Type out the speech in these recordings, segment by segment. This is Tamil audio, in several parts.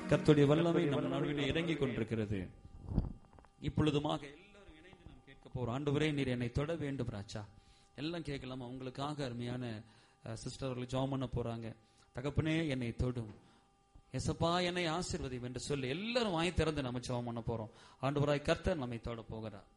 கர்த்தருடைய வல்லமை நம் நடுவில் இறங்கிக் கொண்டிருக்கிறது இப்பொழுதுமாக எல்லாரும் இணைந்து நாம் கேட்க போறோம் ஆண்டவரே நீர் என்னை தொட வேண்டும் ராஜா எல்லாம் கேட்கலாம் அவங்களுக்காக அருமையான சிஸ்டர் அவர்கள் ஜாம் பண்ண போறாங்க தகப்பனே என்னை தொடும் எசப்பா என்னை ஆசீர்வதி என்று சொல்லி எல்லாரும் வாய் திறந்து நம்ம ஜெபம் பண்ண போறோம் ஆண்டவராய் கர்த்தர் நம்மை தொட போகிறார்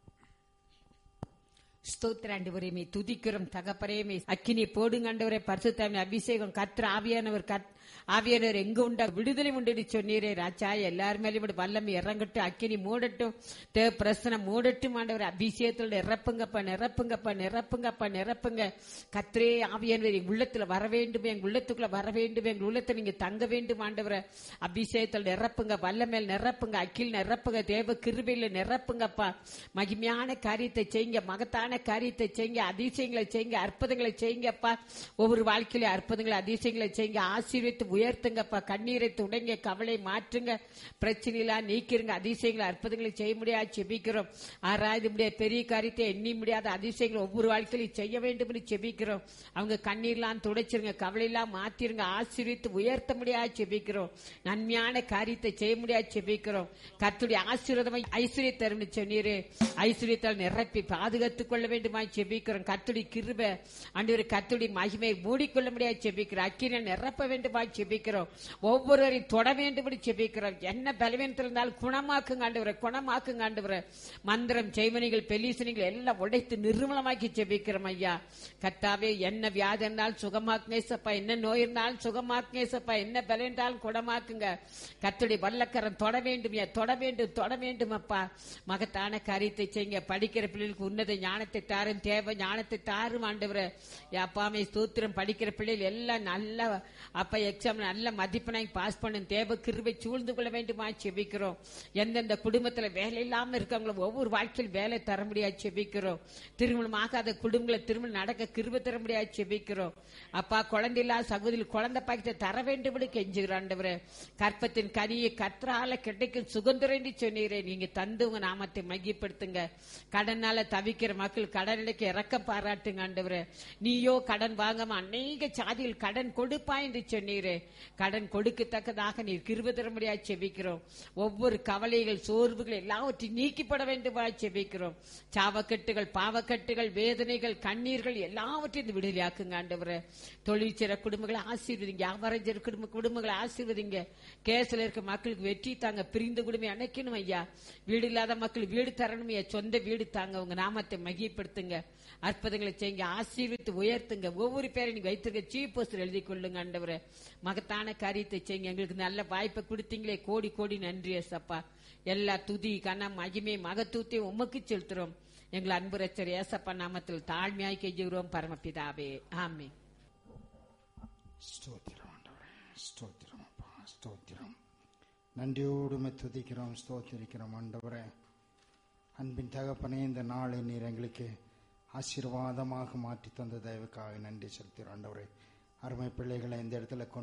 ஸ்தோத்திர ஆண்டவரே மே துதிக்கிறோம் தகப்பரே மே அக்கினி போடுங்க ஆண்டவரே பரிசுத்தாமி அபிஷேகம் கத்திர ஆவியானவர் கத் ஆவியானவர் எங்க உண்டா விடுதலை உண்டு சொன்னீரே ராஜா எல்லாரும் மேலும் இப்படி வல்லமை இறங்கட்டும் அக்கினி மூடட்டும் தேவ பிரசனம் மூடட்டும் ஆண்டவர் அபிஷேகத்தோட நிரப்புங்கப்பா நிரப்புங்கப்பா நிரப்புங்கப்பா நிரப்புங்க கத்திரே ஆவியானவர் எங்க உள்ளத்துல வர வேண்டும் எங்க உள்ளத்துக்குள்ள வர வேண்டும் எங்க உள்ளத்துல நீங்க தங்க வேண்டும் ஆண்டவரை அபிஷேகத்தில் நிரப்புங்க வல்லமேல் நிரப்புங்க அக்கில் நிரப்புங்க தேவ கிருபையில நிரப்புங்கப்பா மகிமையான காரியத்தை செய்யுங்க மகத்தான காரியத்தை செய்யுங்க அதிசயங்களை செய்யுங்க அற்புதங்களை செய்யுங்கப்பா ஒவ்வொரு வாழ்க்கையில அற்புதங்களை அதிசயங்களை செய்யுங்க ஆசீர்வித்து உயர்த்துங்கப்பா கண்ணீரை துடைங்க கவலை மாற்றுங்க பிரச்சனைலாம் நீக்கிருங்க அதிசயங்களை அற்புதங்களை செய்ய முடியாது செபிக்கிறோம் ஆராய்ந்து முடியாத பெரிய காரியத்தை எண்ணி முடியாத அதிசயங்களை ஒவ்வொரு வாழ்க்கையிலும் செய்ய வேண்டும் என்று செபிக்கிறோம் அவங்க கண்ணீர்லாம் துடைச்சிருங்க கவலையெல்லாம் மாத்திருங்க ஆசீர்வித்து உயர்த்த முடியாது செபிக்கிறோம் நன்மையான காரியத்தை செய்ய முடியாது செபிக்கிறோம் கர்த்துடைய ஆசீர்வாதமாய் ஐஸ்வர்ய தரும் சொன்னீரு ஐஸ்வர்யத்தால் நிரப்பி பாதுகாத்துக் கொள்ள வேண்டுமா செபிக்கிறோம் கர்த்துடைய கிருப அன்று கர்த்துடைய மகிமை மூடிக்கொள்ள முடியாது செபிக்கிறோம் அக்கினை நிரப்ப வேண்டுமா செபிக்கிறோம் ஒவ்வொருவரையும் தொட வேண்டும் என்று செபிக்கிறோம் என்ன பலவீனத்தில் இருந்தாலும் குணமாக்குங்க ஆண்டவரை குணமாக்குங்க ஆண்டவரை மந்திரம் செய்வனிகள் பெலிசனிகள் எல்லாம் உடைத்து நிர்மலமாக்கி செபிக்கிறோம் ஐயா கர்த்தாவே என்ன வியாதி இருந்தாலும் சுகமாக்குங்கேசப்பா என்ன நோய் இருந்தாலும் சுகமாக்குங்கேசப்பா என்ன பலம் இருந்தாலும் குணமாக்குங்க கர்த்தருடைய வல்லக்கரம் தொட வேண்டும் ஐயா, தொட வேண்டும் தொட வேண்டும் அப்பா மகத்தான காரியத்தை செய்யுங்க படிக்கிற பிள்ளைகளுக்கு உன்னத ஞானத்தை தாரும் தேவை ஞானத்தை தாரும் ஆண்டவரை அப்பாமே ஸ்தோத்திரம் படிக்கிற பிள்ளைகள் எல்லாம் நல்ல அப்பா எக்ஸாம் நல்ல மதிப்பெண்ணை பாஸ் பண்ணும் தேவ கிருபை சூழ்ந்து கொள்ள வேண்டுமா செபிக்கிறோம் எந்தெந்த குடும்பத்துல வேலை இல்லாம இருக்காங்களோ ஒவ்வொரு வாழ்க்கையில் வேலை தர முடியாது செபிக்கிறோம் திருமணம் ஆகாத குடும்பங்களை திருமணம் நடக்க கிருபை தர முடியாது செபிக்கிறோம் அப்பா குழந்தை இல்லாத சகோதரி குழந்தை பாக்கியத்தை தர வேண்டும் என்று கெஞ்சுகிறோம் ஆண்டவரே கற்பத்தின் கனியை கற்றால கிடைக்கும் சுதந்திரம் என்று சொன்னீரே நீங்க தந்து உங்க நாமத்தை மையப்படுத்துங்க கடனால தவிக்கிற மக்கள் கடனுக்கு இறக்கம் பாராட்டுங்க ஆண்டவரே நீயோ கடன் வாங்காம அநேக சாதியில் கடன் கொடுப்பாய் என்று சொன்னீரே கடன் கொடுக்கத்தக்கதாக நீர் கிருப தர முடியாது செபிக்கிறோம் ஒவ்வொரு கவலைகள் சோர்வுகள் எல்லாவற்றையும் நீக்கிப்பட வேண்டுமா செபிக்கிறோம் சாவக்கட்டுகள் பாவக்கட்டுகள் வேதனைகள் கண்ணீர்கள் எல்லாவற்றையும் விடுதலையாக்குங்க ஆண்டவரே தொழில் செய்ற குடும்பங்களை ஆசீர்வதிங்க வியாபாரம் செய்ற குடும்ப குடும்பங்களை ஆசீர்வதிங்க கேஸ்ல இருக்க மக்களுக்கு வெற்றி தாங்க பிரிந்து குடும்பம் அணைக்கணும் ஐயா வீடு இல்லாத மக்கள் வீடு தரணும் ஐயா சொந்த வீடு தாங்க உங்க நாமத்தை மகிப்படுத்துங்க அற்புதங்களை செய்யுங்க ஆசீர்வித்து உயர்த்துங்க ஒவ்வொரு பேரை நீங்க வைத்திருக்க சீப் போஸ்டர் எழுதி கொள்ளுங்க ஆண்டவரே மகத்தான காரியத்தை செய்யுங்க எங்களுக்கு நல்ல வாய்ப்பை கொடுத்தீங்களே கோடி கோடி நன்றி ஏசப்பா எல்லா துதி கனம் மகிமை மகத்தூத்தையும் உமக்கு செலுத்துறோம் எங்கள் அன்பு ரச்சர் ஏசப்பா நாமத்தில் தாழ்மையாய் கெஞ்சுகிறோம் பரமபிதாவே ஆமே ஸ்தோத்திரம் ஆண்டவரே ஸ்தோத்திரம் அப்பா ஸ்தோத்திரம் நன்றியோடு உம்மை துதிக்கிறோம் ஸ்தோத்திரிக்கிறோம் ஆண்டவரே அன்பின் தகப்பனே இந்த நாளை நீர் எங்களுக்கு ஆசீர்வாதமாக மாற்றி தந்த தயவுக்காக நன்றி செலுத்துகிறோம் ஆண்டவரே அருமை பிள்ளைகளை இந்த இடத்துல கொண்டு